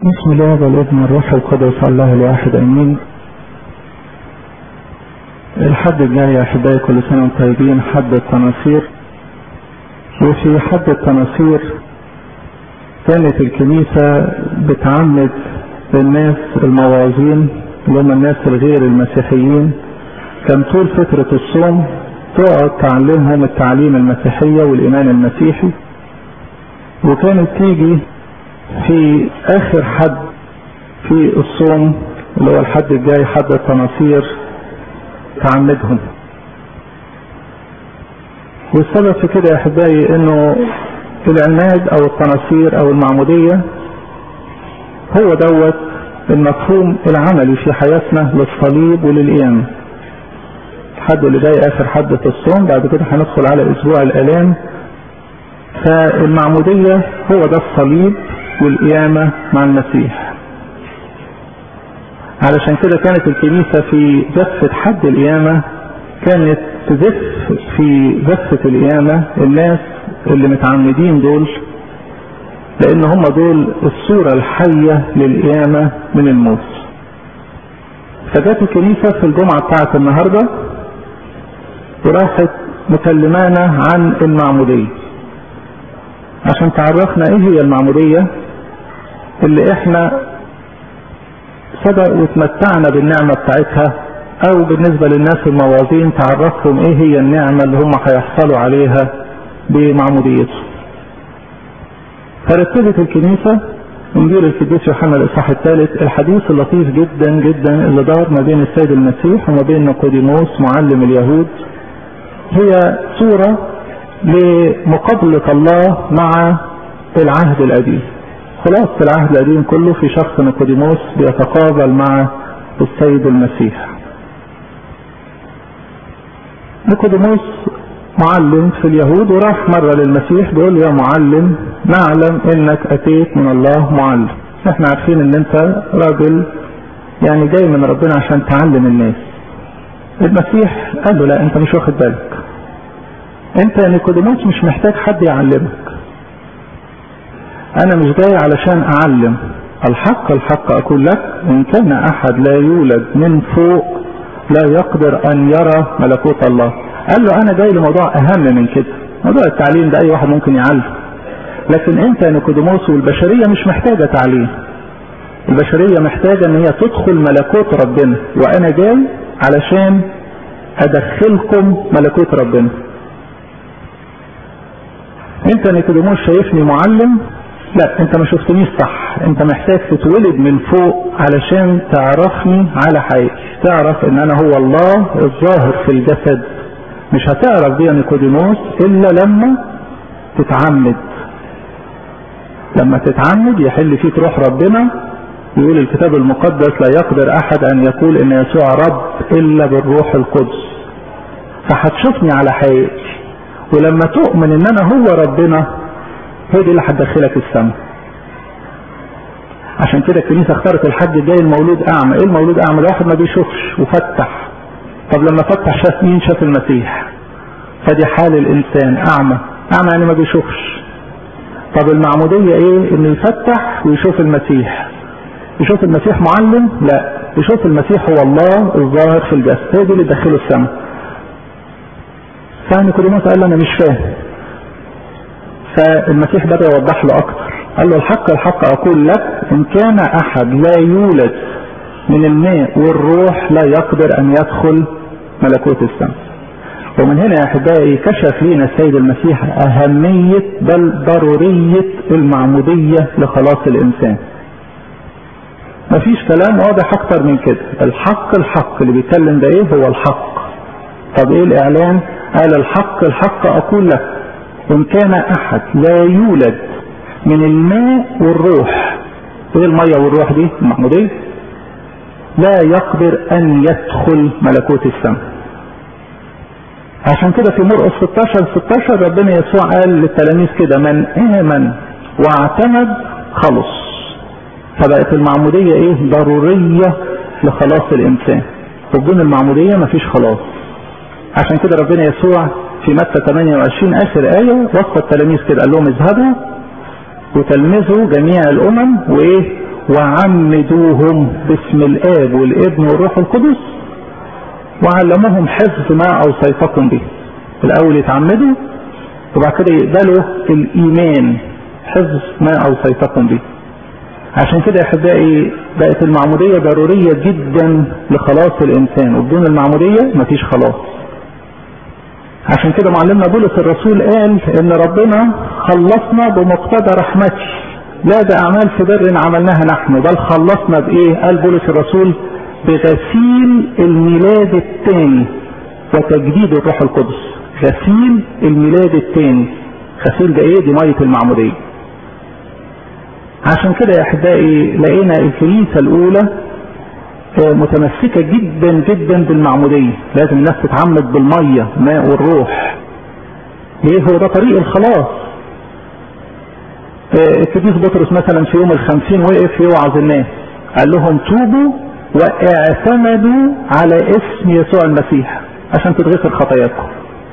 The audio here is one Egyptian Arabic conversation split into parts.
بسم الله والابن والروح القدس الله الواحد امين الحد الجاي يا احبائي كل سنه وانتم طيبين حد التناصير وفي حد التناصير كانت الكنيسه بتعمد الناس المواعظين اللي هم الناس الغير المسيحيين كان طول فتره الصوم تقعد تعلمهم التعليم المسيحيه والايمان المسيحي وكانت تيجي في اخر حد في الصوم اللي هو الحد الجاي حد التناصير تعمدهم والسبب في كده يا احبائي انه العناد او التناصير او المعمودية هو دوت المفهوم العملي في حياتنا للصليب وللقيامة الحد اللي جاي اخر حد في الصوم بعد كده هندخل على اسبوع الالام فالمعمودية هو ده الصليب والقيامة مع المسيح علشان كده كانت الكنيسة في زفة حد القيامة كانت تزف في زفة القيامة الناس اللي متعمدين دول لان هم دول الصورة الحية للقيامة من الموت فجت الكنيسة في الجمعة بتاعت النهاردة وراحت مكلمانا عن المعمودية عشان تعرفنا ايه هي المعمودية اللي احنا سبق وتمتعنا بالنعمة بتاعتها او بالنسبة للناس المواظين تعرفهم ايه هي النعمة اللي هم هيحصلوا عليها بمعموديته فرتبت الكنيسة انجيل القديس يوحنا الاصحاح الثالث الحديث اللطيف جدا جدا اللي دار ما بين السيد المسيح وما بين نيقوديموس معلم اليهود هي صورة لمقابلة الله مع العهد القديم خلاص العهد القديم كله في شخص نيقوديموس بيتقابل مع السيد المسيح نيقوديموس معلم في اليهود وراح مرة للمسيح بيقول يا معلم نعلم انك اتيت من الله معلم احنا عارفين ان انت راجل يعني جاي من ربنا عشان تعلم الناس المسيح قال له لا انت مش واخد بالك انت يا نيكوديموس مش محتاج حد يعلمك انا مش جاي علشان اعلم الحق الحق اقول لك ان كان احد لا يولد من فوق لا يقدر ان يرى ملكوت الله قال له انا جاي لموضوع اهم من كده موضوع التعليم ده اي واحد ممكن يعلم لكن انت يا نيكوديموس والبشريه مش محتاجه تعليم البشريه محتاجه ان هي تدخل ملكوت ربنا وانا جاي علشان ادخلكم ملكوت ربنا انت نيكوديموس شايفني معلم لا انت ما شفتنيش صح انت محتاج تتولد من فوق علشان تعرفني على حقيقتي تعرف ان انا هو الله الظاهر في الجسد مش هتعرف دي يا نيكوديموس الا لما تتعمد لما تتعمد يحل فيك روح ربنا يقول الكتاب المقدس لا يقدر احد ان يقول ان يسوع رب الا بالروح القدس فهتشوفني على حقيقتي ولما تؤمن ان انا هو ربنا هي دي اللي هتدخلك السماء عشان كده الكنيسة اختارت الحد الجاي المولود اعمى ايه المولود اعمى ده واحد ما بيشوفش وفتح طب لما فتح شاف مين شاف المسيح فدي حال الانسان اعمى اعمى يعني ما بيشوفش طب المعمودية ايه انه يفتح ويشوف المسيح يشوف المسيح معلم لا يشوف المسيح هو الله الظاهر في الجسد هي دي اللي تدخله السماء فنيكوديموس قال له انا مش فاهم فالمسيح بدا يوضح له اكتر قال له الحق الحق اقول لك ان كان احد لا يولد من الماء والروح لا يقدر ان يدخل ملكوت السماء ومن هنا يا احبائي كشف لنا السيد المسيح اهميه بل ضروريه المعموديه لخلاص الانسان مفيش كلام واضح اكتر من كده الحق الحق اللي بيتكلم ده ايه هو الحق طب ايه الاعلان قال الحق الحق اقول لك ان كان احد لا يولد من الماء والروح ايه المية والروح دي المعمودية لا يقدر ان يدخل ملكوت السماء عشان كده في مرقس 16 16 ربنا يسوع قال للتلاميذ كده من امن واعتمد خلص فبقت المعمودية ايه ضرورية لخلاص الانسان وبدون المعمودية مفيش خلاص عشان كده ربنا يسوع في متى 28 اخر آية وصف التلاميذ كده قال لهم اذهبوا وتلمذوا جميع الامم وايه وعمدوهم باسم الاب والابن والروح القدس وعلموهم حفظ ما اوصيتكم به الاول يتعمدوا وبعد كده يقبلوا الايمان حفظ ما اوصيتكم به عشان كده يا احبائي بقت المعموديه ضروريه جدا لخلاص الانسان وبدون المعموديه مفيش خلاص عشان كده معلمنا بولس الرسول قال ان ربنا خلصنا بمقتضى رحمته لا باعمال في بر عملناها نحن بل خلصنا بايه قال بولس الرسول بغسيل الميلاد الثاني وتجديد الروح القدس غسيل الميلاد الثاني غسيل ده ايه دي ميه المعموديه عشان كده يا احبائي لقينا الكنيسه الاولى متمسكه جدا جدا بالمعموديه لازم الناس تتعمد بالميه ماء والروح ليه هو ده طريق الخلاص القديس بطرس مثلا في يوم الخمسين وقف يوعظ الناس قال لهم توبوا واعتمدوا على اسم يسوع المسيح عشان تتغفر خطاياكم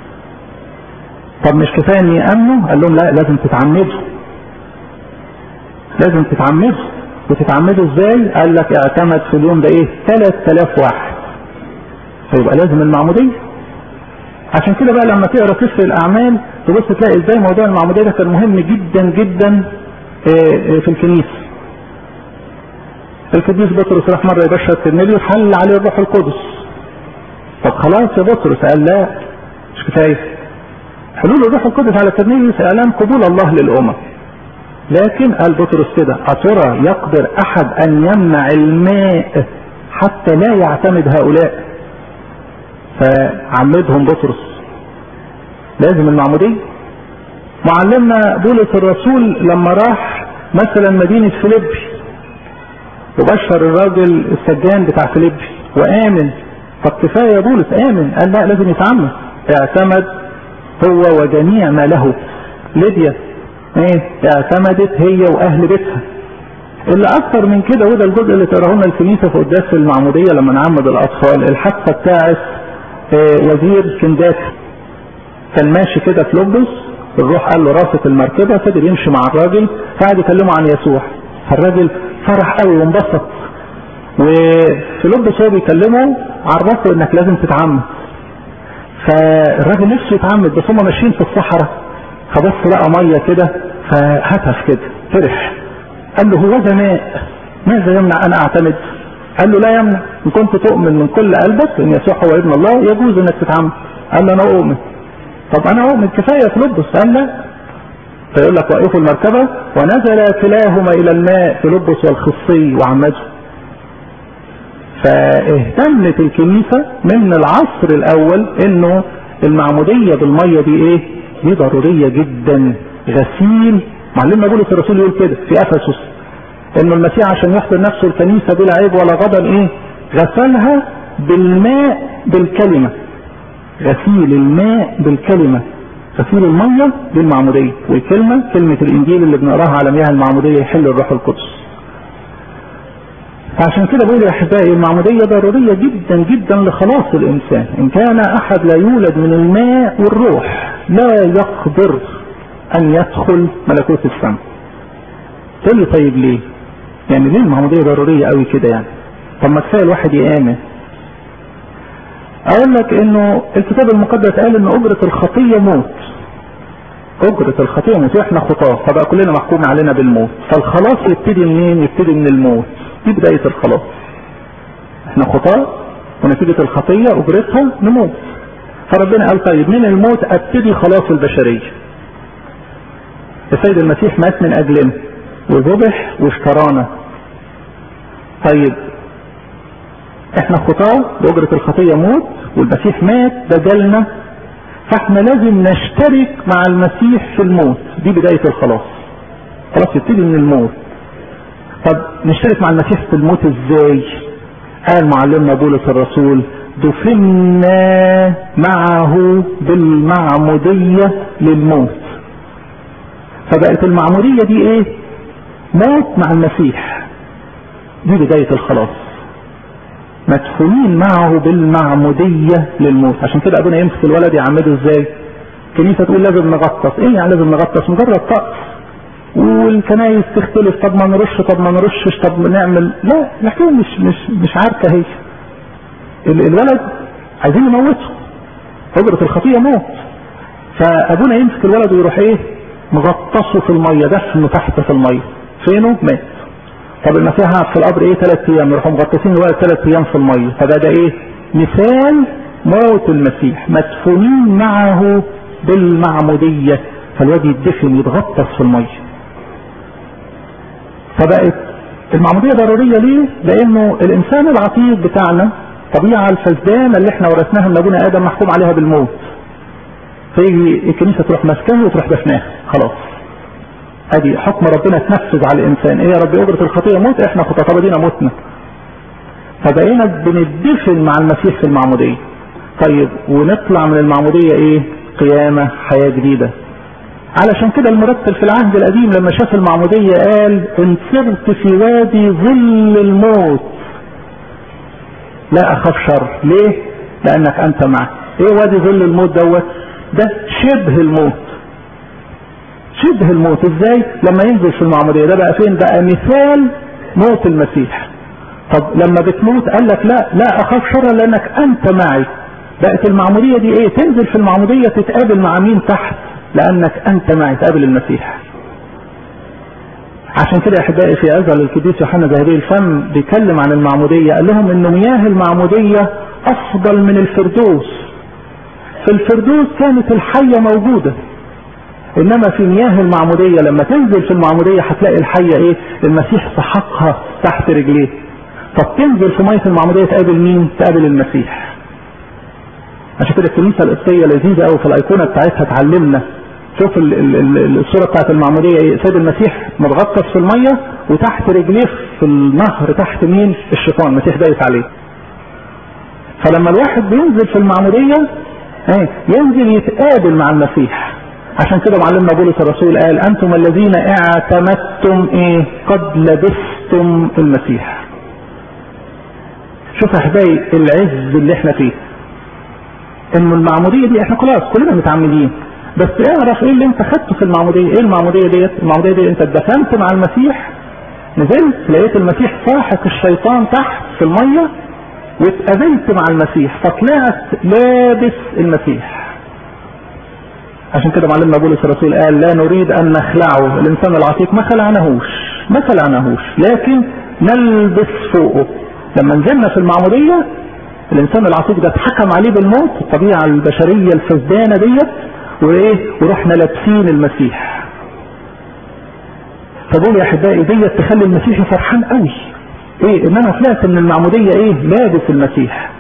طب مش كفايه ان يامنوا قال لهم لا لازم تتعمدوا لازم تتعمدوا وتتعمدوا ازاي قال لك اعتمد في اليوم ده ايه 3000 واحد فيبقى لازم المعموديه عشان كده بقى لما تقرا سفر الاعمال تبص تلاقي ازاي موضوع المعموديه ده كان مهم جدا جدا في الكنيسه القديس بطرس راح مره يبشر النبي وحل عليه الروح القدس طب خلاص يا بطرس قال لا مش كفايه حلول الروح القدس على ترنيليوس اعلان قبول الله للامم لكن قال بطرس كده أترى يقدر أحد أن يمنع الماء حتى لا يعتمد هؤلاء فعمدهم بطرس لازم المعمودية معلمنا بولس الرسول لما راح مثلا مدينة فيليبي وبشر الراجل السجان بتاع فيليبي وآمن طب كفاية يا بولس آمن قال لا لازم يتعمد اعتمد هو وجميع ما له ليبيا ايه اعتمدت هي واهل بيتها اللي اكتر من كده وده الجزء اللي تقراه لنا الكنيسه في قداس المعموديه لما نعمد الاطفال الحادثه بتاعت اه وزير كنداكي كان ماشي كده في لبس الروح قال له راسة المركبه فضل يمشي مع الراجل فقعد يكلمه عن يسوع فالراجل فرح قوي وانبسط وفي لبس هو بيكلمه عرفه انك لازم تتعمد فالراجل نفسه يتعمد بس هم ماشيين في الصحراء فبص لقى ميه كده فهتف كده فرح قال له هو ده ماء ماذا يمنع ان اعتمد قال له لا يمنع ان كنت تؤمن من كل قلبك ان يسوع هو ابن الله يجوز انك تتعمد قال له انا اؤمن طب انا اؤمن كفايه فيلبس قال لا فيقول لك وقفوا المركبه ونزل كلاهما الى الماء فيلبس والخصي وعمده فاهتمت الكنيسه من العصر الاول انه المعموديه بالميه دي ايه دي ضروريه جدا غسيل معلمنا بولس الرسول يقول كده في افسس انه المسيح عشان يحضر نفسه الكنيسه بلا عيب ولا غضب ايه غسلها بالماء بالكلمه غسيل الماء بالكلمه غسيل الميه بالمعموديه والكلمه كلمه الانجيل اللي بنقراها على مياه المعموديه يحل الروح القدس فعشان كده بقول يا احبائي المعموديه ضروريه جدا جدا لخلاص الانسان ان كان احد لا يولد من الماء والروح لا يقدر ان يدخل ملكوت السماء تقول لي طيب ليه يعني ليه المعموديه ضروريه قوي كده يعني طب ما كفايه الواحد يامن اقول لك انه الكتاب المقدس قال ان اجره الخطيه موت اجره الخطيه موت واحنا خطاه فبقى كلنا محكوم علينا بالموت فالخلاص يبتدي منين يبتدي من الموت دي بدايه الخلاص احنا خطاه ونتيجه الخطيه اجرتها نموت فربنا قال طيب من الموت ابتدي خلاص البشريه السيد المسيح مات من اجلنا وذبح واشترانا طيب احنا خطاه باجرة الخطية موت والمسيح مات بدلنا فاحنا لازم نشترك مع المسيح في الموت دي بداية الخلاص خلاص يبتدي من الموت طب نشترك مع المسيح في الموت ازاي قال معلمنا بولس الرسول دفنا معه بالمعمودية للموت فبقت المعمودية دي ايه موت مع المسيح دي بداية الخلاص مدفونين معه بالمعمودية للموت عشان كده ابونا يمسك الولد يعمده ازاي كنيسة تقول لازم نغطس ايه يعني لازم نغطس مجرد طقس والكنايس تختلف طب ما نرش طب ما نرشش طب نعمل لا الحكايه مش مش مش عارفه هي الولد عايزين نموته اجرة الخطية موت فابونا يمسك الولد ويروح ايه مغطسه في المية دفنه تحت في المية فينه مات طب المسيح قعد في القبر ايه ثلاث ايام يروحوا مغطسين الولد ثلاث ايام في المية فده ده ايه مثال موت المسيح مدفونين معه بالمعمودية فالواد يدفن يتغطس في المية فبقت المعمودية ضرورية ليه؟ لأنه الإنسان العتيق بتاعنا الطبيعة الفسدانة اللي احنا ورثناها من أبونا آدم محكوم عليها بالموت فيجي الكنيسة تروح ماسكاها وتروح دفناها خلاص ادي حكم ربنا تنفذ على الانسان ايه يا رب اجرة الخطية موت احنا خططة دينا متنا فبقينا بندفن مع المسيح في المعمودية طيب ونطلع من المعمودية ايه قيامة حياة جديدة علشان كده المرتل في العهد القديم لما شاف المعمودية قال ان سرت في وادي ظل الموت لا اخاف شر ليه لانك انت معي ايه وادي ظل الموت دوت ده شبه الموت شبه الموت ازاي لما ينزل في المعمودية ده بقى فين بقى مثال موت المسيح طب لما بتموت قال لك لا لا اخاف شر لانك انت معي بقت المعمودية دي ايه تنزل في المعمودية تتقابل مع مين تحت لانك انت معي تقابل المسيح عشان كده يا احبائي في ازل القديس يوحنا زهري الفم بيتكلم عن المعمودية قال لهم ان مياه المعمودية افضل من الفردوس في الفردوس كانت الحية موجودة انما في مياه المعمودية لما تنزل في المعمودية هتلاقي الحية ايه المسيح سحقها تحت رجليه طب تنزل في مية المعمودية تقابل مين تقابل المسيح عشان كده الكنيسة القبطية لذيذة قوي في الايقونة بتاعتها تعلمنا شوف ال ال ال الصورة بتاعت المعمودية ايه سيد المسيح متغطس في المية وتحت رجليه في النهر تحت مين الشيطان المسيح دايس عليه فلما الواحد بينزل في المعمودية ايه ينزل يتقابل مع المسيح عشان كده معلمنا بولس الرسول قال انتم الذين اعتمدتم ايه قد لبستم المسيح شوف يا احبائي العز اللي احنا فيه ان المعموديه دي احنا خلاص كلنا متعمدين بس اعرف ايه اللي انت خدته في المعموديه ايه المعموديه ديت المعموديه دي انت اتدفنت مع المسيح نزلت لقيت المسيح ساحق الشيطان تحت في الميه واتقابلت مع المسيح فطلعت لابس المسيح عشان كده معلمنا بولس الرسول قال لا نريد ان نخلعه الانسان العتيق ما خلعناهوش ما خلعناهوش لكن نلبس فوقه لما نزلنا في المعمودية الانسان العتيق ده اتحكم عليه بالموت الطبيعة البشرية الفسدانة ديت وايه ورحنا لابسين المسيح فدول يا احبائي ديت تخلي المسيح فرحان قوي ايه ان انا طلعت من المعمودية ايه لابس المسيح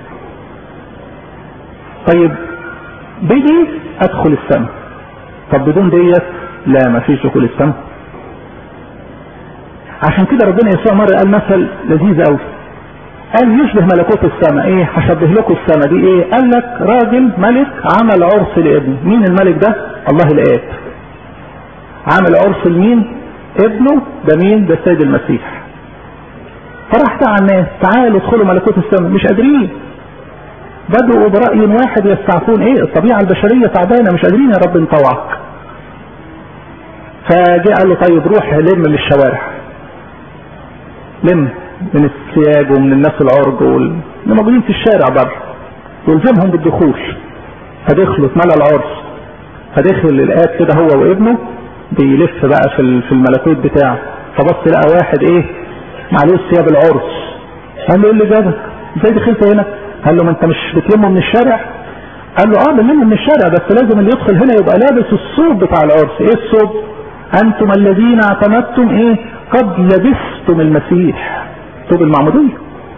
طيب بدي ادخل السماء طب بدون ديت لا ما فيش دخول السماء عشان كده ربنا يسوع مرة قال مثل لذيذ قوي قال يشبه ملكوت السماء ايه هشبه لكم السماء دي ايه قال لك راجل ملك عمل عرس لابنه مين الملك ده الله الاب عمل عرس لمين ابنه ده مين ده السيد المسيح فراح دعا الناس تعالوا ادخلوا ملكوت السماء مش قادرين بدأوا برأي واحد يستعفون ايه الطبيعة البشرية تعبانة مش قادرين يا رب نطوعك فجاء قال له طيب روح لم من الشوارع لم من السياج ومن الناس العرج واللي موجودين في الشارع بره والزمهم بالدخول فدخلوا اتملى العرس فدخل الآب كده هو وابنه بيلف بقى في في الملكوت بتاعه فبص لقى واحد ايه معلوش ثياب العرس قال له ايه اللي جابك ازاي دخلت هنا قال له ما انت مش بتلمه من الشارع قال له اه بنلمه من الشارع بس لازم اللي يدخل هنا يبقى لابس الصوب بتاع العرس ايه الصوب انتم الذين اعتمدتم ايه قد لبستم المسيح صوب المعمودية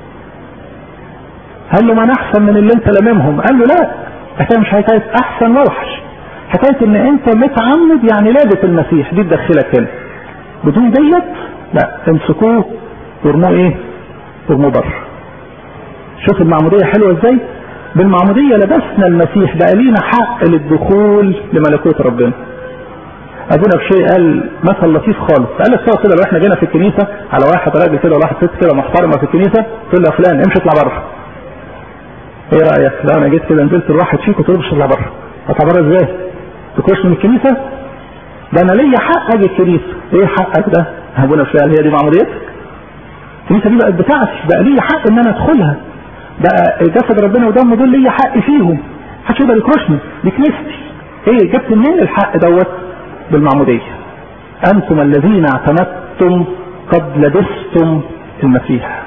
قال له ما انا احسن من اللي انت لممهم قال له لا حكايه مش حكايه احسن ووحش حكايه ان انت متعمد يعني لابس المسيح دي تدخلك هنا بدون ديت لا امسكوه وارموه ايه ارموه بره شوف المعمودية حلوة ازاي بالمعمودية لبسنا المسيح بقى لينا حق للدخول لملكوت ربنا ابونا بشيء قال مثل لطيف خالص قال لك سوا كده لو احنا جينا في الكنيسة على واحد راجل كده ولا واحد ست كده محترمة في الكنيسة تقول له يا فلان امشي اطلع بره ايه رأيك لو انا جيت كده نزلت الواحد فيكم تقول له اطلع بره اطلع بره ازاي تخش من الكنيسة ده انا ليا حق اجي الكنيسه ايه حقك ده ابونا فلان هي دي معموديتك الكنيسه دي بقت بتاعتي بقى ليا حق ان انا ادخلها بقى جسد ربنا ودمه دول ليا حق فيهم محدش يقدر يكرشني دي كنيستي ايه جبت منين الحق دوت بالمعموديه انتم الذين اعتمدتم قد لبستم المسيح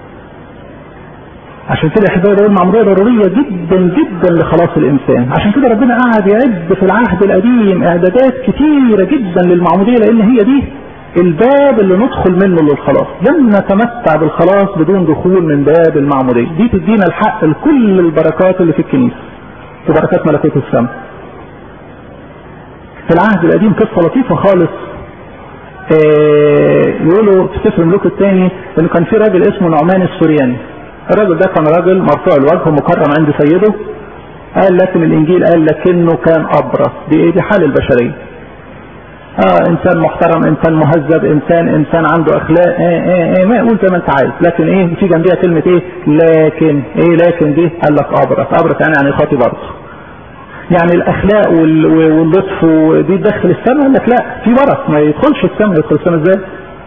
عشان كده احبائي بقول المعموديه ضروريه جدا جدا لخلاص الانسان عشان كده ربنا قعد يعد في العهد القديم اعدادات كتيره جدا للمعموديه لان هي دي الباب اللي ندخل منه للخلاص لن نتمتع بالخلاص بدون دخول من باب المعموديه دي تدينا الحق لكل البركات اللي في الكنيسه وبركات ملكوت السماء في العهد القديم قصه لطيفه خالص آه يقولوا في سفر الملوك الثاني انه كان في راجل اسمه نعمان السورياني الراجل ده كان راجل مرفوع الوجه مكرم عند سيده قال لكن الانجيل قال لكنه كان ابرص دي ايه دي حال البشريه اه انسان محترم انسان مهذب انسان انسان عنده اخلاق ايه ايه ايه ما يقول زي ما انت عايز لكن ايه في جنبيها كلمه ايه لكن ايه لكن دي قال لك ابرص ابرص يعني يعني خاطي برضه يعني الاخلاق واللطف ودي تدخل السماء قال لك لا في برص ما يدخلش السماء يدخل السماء ازاي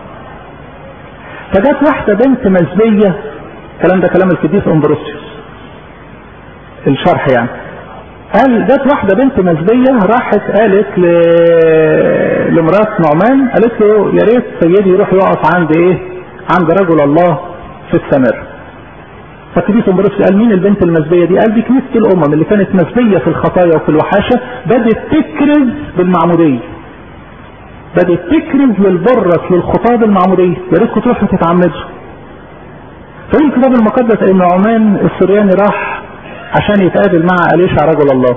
فجت واحده بنت مزبيه الكلام ده كلام القديس امبروسيوس الشرح يعني قال جت واحدة بنت مزبية راحت قالت ل... لمرات نعمان قالت له يا ريت سيدي يروح يقف عند ايه عند رجل الله في السمر فالقديس امبروسيوس قال مين البنت المزبية دي قال دي كنيسة الامم اللي كانت مزبية في الخطايا وفي الوحاشة بدت تكرز بالمعمودية بدت تكرز للبرص للخطاب المعمودية يا ريتكم تروحوا تتعمدوا في الكتاب المقدس ان نعمان السرياني راح عشان يتقابل مع أليشع رجل الله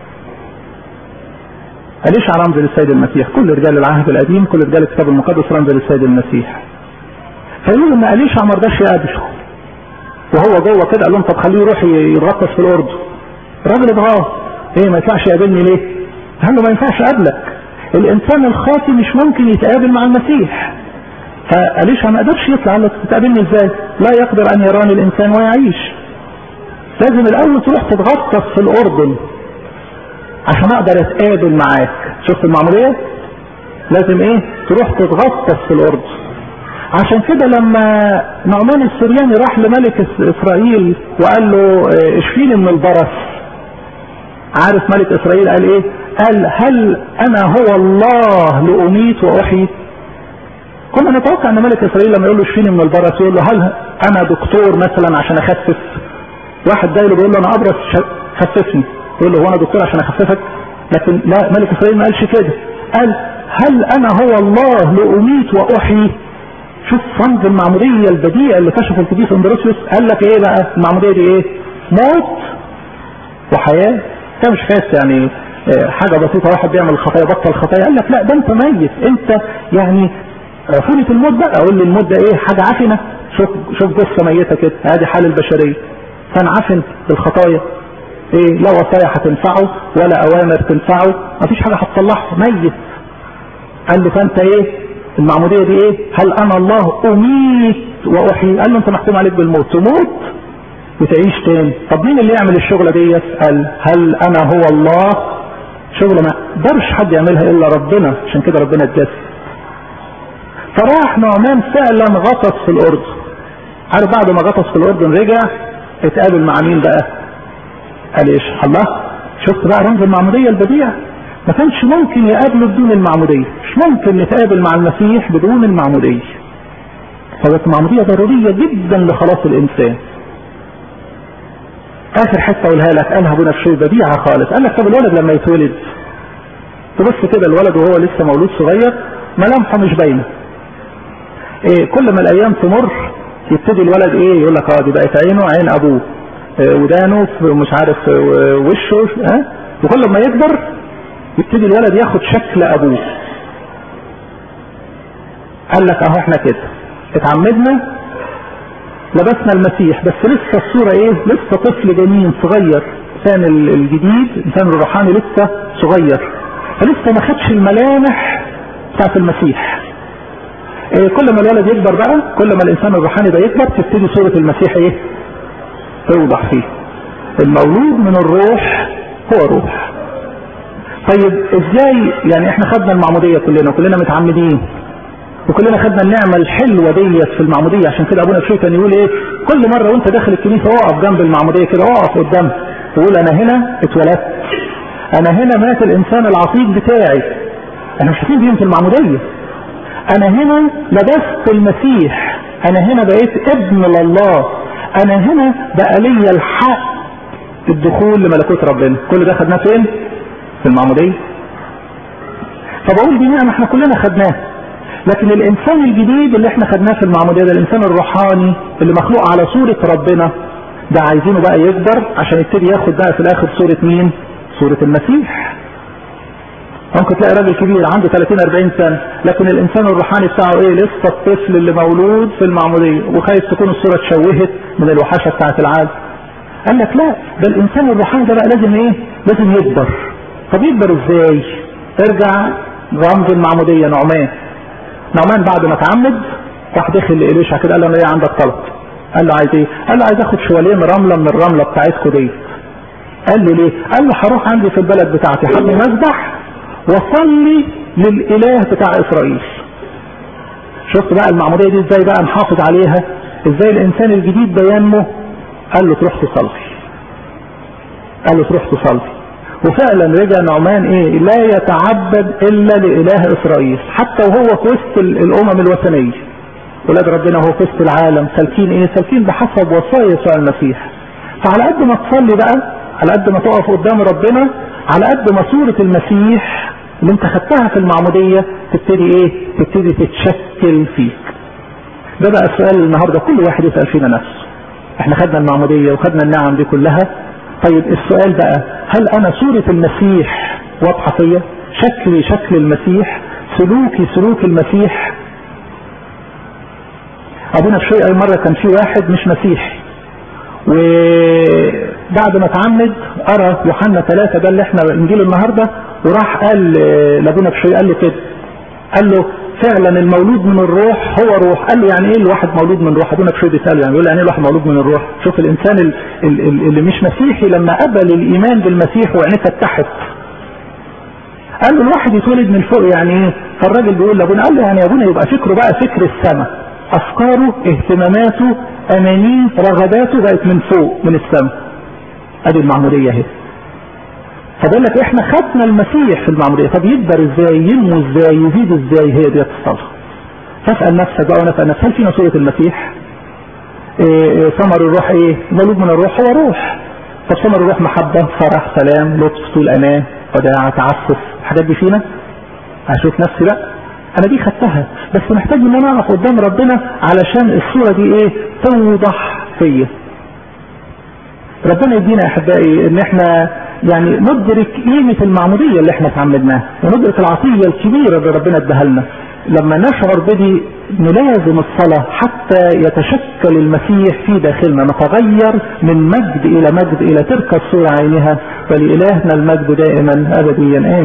أليشع رمز للسيد المسيح كل رجال العهد القديم كل رجال الكتاب المقدس رمز للسيد المسيح فيقول ان أليشع ما رضاش يقابله وهو جوه كده قال لهم طب خليه يروح يتغطس في الأردن الراجل اتغاظ ايه ما ينفعش يقابلني ليه؟ قال له ما ينفعش اقابلك الانسان الخاطي مش ممكن يتقابل مع المسيح فأليشع ما قدرش يطلع قال له تقابلني ازاي؟ لا يقدر ان يراني الانسان ويعيش لازم الاول تروح تتغطس في الاردن عشان اقدر اتقابل معاك شفت المعمودية لازم ايه تروح تتغطس في الاردن عشان كده لما نعمان السرياني راح لملك اسرائيل وقال له اشفيني من البرص عارف ملك اسرائيل قال ايه قال هل انا هو الله لاميت واحيي كنا نتوقع ان ملك اسرائيل لما يقول له اشفيني من البرص يقول له هل انا دكتور مثلا عشان اخفف واحد جاي له بيقول له انا ابرص خففني يقول له هو انا دكتور عشان اخففك لكن لا ملك اسرائيل ما قالش كده قال هل انا هو الله لاميت واحيي شوف رمز المعموديه البديع اللي كشفه القديس اندروسيوس قال لك ايه بقى المعموديه دي ايه موت وحياه ده مش فاس يعني حاجه بسيطه واحد بيعمل خطايا بطل خطايا قال لك لا ده انت ميت انت يعني رفضت الموت بقى اقول لي الموت ده ايه حاجه عفنه شوف شوف جثه ميته كده ادي حال البشريه فانعفن بالخطايا ايه لا وصايا هتنفعه ولا اوامر تنفعه مفيش حاجه هتصلحه ميت قال له فانت ايه المعموديه دي ايه هل انا الله اميت واحيي قال له انت محكوم عليك بالموت تموت وتعيش تاني طب مين اللي يعمل الشغله ديت قال هل انا هو الله شغله ما قدرش حد يعملها الا ربنا عشان كده ربنا اتجسد فراح نعمان فعلا غطس في الاردن عارف بعد ما غطس في الاردن رجع اتقابل مع مين بقى قال ايش الله شفت بقى رمز المعموديه البديع ما كانش ممكن يقابله بدون المعموديه مش ممكن نتقابل مع المسيح بدون المعموديه فبس المعموديه ضروريه جدا لخلاص الانسان اخر حته اقولها لك قالها ابونا في شيء بديعه خالص قال لك طب الولد لما يتولد تبص كده الولد وهو لسه مولود صغير ملامحه مش باينه إيه كل ما الايام تمر يبتدي الولد ايه يقول لك اه دي بقت عينه عين ابوه إيه ودانه مش عارف وشه ها أه؟ وكل ما يكبر يبتدي الولد ياخد شكل ابوه قال لك اهو احنا كده اتعمدنا لبسنا المسيح بس لسه الصورة ايه لسه طفل جنين صغير الانسان الجديد الانسان الروحاني لسه صغير فلسه ما خدش الملامح بتاعت المسيح إيه كل ما الولد يكبر بقى كل ما الانسان الروحاني ده يكبر تبتدي صورة المسيح ايه توضح فيه المولود من الروح هو روح طيب ازاي يعني احنا خدنا المعمودية كلنا وكلنا متعمدين وكلنا خدنا النعمة الحلوة ديت في المعمودية عشان كده ابونا بشوي كان يقول ايه كل مرة وانت داخل الكنيسة اقف جنب المعمودية كده اقف قدام وقول انا هنا اتولدت انا هنا مات الانسان العتيق بتاعي انا مش هسيب في المعمودية انا هنا لبست المسيح انا هنا بقيت ابن لله انا هنا بقى لي الحق الدخول لملكوت ربنا كل ده خدناه فين في المعمودية فبقول دي نعمة احنا كلنا خدناها لكن الانسان الجديد اللي احنا خدناه في المعمودية ده الانسان الروحاني اللي مخلوق على صورة ربنا ده عايزينه بقى يكبر عشان يبتدي ياخد بقى في الاخر صورة مين صورة المسيح ممكن تلاقي راجل كبير عنده 30 40 سنة لكن الانسان الروحاني بتاعه ايه لسه الطفل اللي مولود في المعمودية وخايف تكون الصورة اتشوهت من الوحشة بتاعت العالم قال لك لا ده الانسان الروحاني ده بقى لازم ايه لازم يكبر طب يكبر ازاي ارجع رمز المعمودية نعمان نعمان بعد ما اتعمد راح دخل لإليشع كده قال له انا ايه عندك طلب قال له عايز ايه قال له عايز اخد شوالين رملة من الرملة بتاعتكم دي قال له ليه قال له هروح عندي في البلد بتاعتي حد مسبح وصلي للاله بتاع اسرائيل شفت بقى المعمودية دي ازاي بقى نحافظ عليها ازاي الانسان الجديد ده ينمو قال له تروح تصلي قال له تروح تصلي وفعلا رجع نعمان ايه لا يتعبد الا لاله اسرائيل حتى وهو في وسط الامم الوثنيه ولاد ربنا هو في وسط العالم سالكين ايه سالكين بحسب وصايا يسوع المسيح فعلى قد ما تصلي بقى على قد ما تقف قدام ربنا على قد ما صورة المسيح اللي انت خدتها في المعمودية تبتدي ايه تبتدي تتشكل فيك ده بقى السؤال النهاردة كل واحد يسأل فينا نفسه احنا خدنا المعمودية وخدنا النعم دي كلها طيب السؤال بقى هل انا صورة المسيح واضحة فيا شكلي شكل المسيح سلوكي سلوك المسيح ابونا بشوي اي مرة كان في واحد مش مسيحي وبعد ما اتعمد ارى يوحنا ثلاثة ده اللي احنا انجيل النهاردة وراح قال لابونا بشوي قال له كده قال له فعلا المولود من الروح هو روح قال له يعني ايه الواحد مولود من روح ابونا بشوي بيساله يعني يقول يعني ايه الواحد مولود من الروح شوف الانسان اللي مش مسيحي لما قبل الايمان بالمسيح وعينيه فتحت قال له الواحد يتولد من فوق يعني ايه فالراجل بيقول لابونا قال له يعني يا ابونا يبقى فكره بقى فكر السماء افكاره اهتماماته امانيه رغباته بقت من فوق من السماء ادي المعموديه اهي فبقول لك احنا خدنا المسيح في المعموديه طب يكبر ازاي ينمو ازاي يزيد ازاي هي دي الصلاه فاسال نفسك بقى ونسال نفسك هل فينا صوره المسيح إيه ثمر الروح ايه مولود من الروح هو روح طب ثمر الروح محبه فرح سلام لطف طول امان وداعه تعفف الحاجات دي فينا اشوف نفسي لا انا دي خدتها بس محتاج ان انا اقف قدام ربنا علشان الصوره دي ايه توضح فيا ربنا يدينا يا احبائي ان احنا يعني ندرك قيمة المعمودية اللي احنا اتعمدناها وندرك العطية الكبيرة اللي ربنا اداها لنا لما نشعر بدي نلازم الصلاة حتى يتشكل المسيح في داخلنا نتغير من مجد الى مجد الى تلك الصورة عينها ولإلهنا المجد دائما ابديا امين